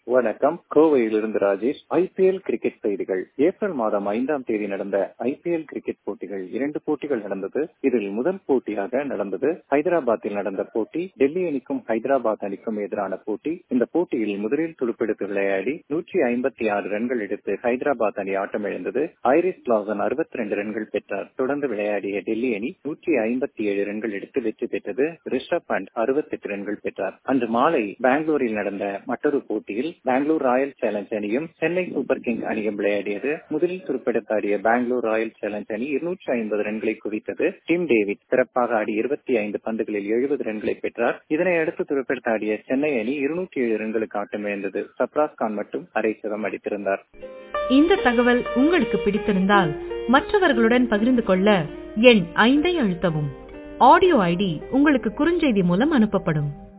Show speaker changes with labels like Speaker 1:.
Speaker 1: வணக்கம் கோவையிலிருந்து Rajesh IPL cricket செய்திகள் ஏப்ரல் மாதம் ஐந்தாம் தேதி நடந்த ஐபிஎல் கிரிக்கெட் போட்டிகள் இரண்டு போட்டிகள் நடந்தது இதில் முதல் போட்டியாக நடந்தது ஹைதராபாத்தில் நடந்த போட்டி டெல்லி அணிக்கும் ஹைதராபாத் அணிக்கும் எதிரான போட்டி இந்த போட்டியில் முதலில் துடுப்பெடுத்து விளையாடி நூற்றி ஐம்பத்தி ஆறு ரன்கள் எடுத்து ஹைதராபாத் அணி ஆட்டமிழந்தது ஐரிஸ் கிளாசன் அறுபத்தி ரெண்டு ரன்கள் பெற்றார் தொடர்ந்து விளையாடிய டெல்லி அணி நூற்றி ஐம்பத்தி ஏழு ரன்கள் எடுத்து வெற்றி பெற்றது ரிஷப் பண்ட் அறுபத்தி எட்டு ரன்கள் பெற்றார் அன்று மாலை பெங்களூரில் நடந்த மற்றொரு போட்டியில் பெங்களூர் ராயல் சேலஞ்ச் அணியும் சென்னை சூப்பர் கிங் அணியும் விளையாடியது முதலில் துருப்பெடுத்தாடிய பெங்களூர் ராயல் சேலஞ்ச் அணி இருநூற்றி ஐம்பது ரன்களை குவித்தது டிம் டேவிட் சிறப்பாக ஆடி இருபத்தி ஐந்து பந்துகளில் எழுபது ரன்களை பெற்றார் இதனை அடுத்து துருப்பெடுத்தாடிய சென்னை அணி இருநூற்றி ஏழு ரன்களுக்கு ஆட்டமிழந்தது சப்ராஸ் கான் மட்டும் அரை சதம் அடித்திருந்தார்
Speaker 2: இந்த தகவல் உங்களுக்கு பிடித்திருந்தால் மற்றவர்களுடன் பகிர்ந்து கொள்ள எண் ஐந்தை அழுத்தவும் ஆடியோ ஐடி உங்களுக்கு குறுஞ்செய்தி மூலம் அனுப்பப்படும்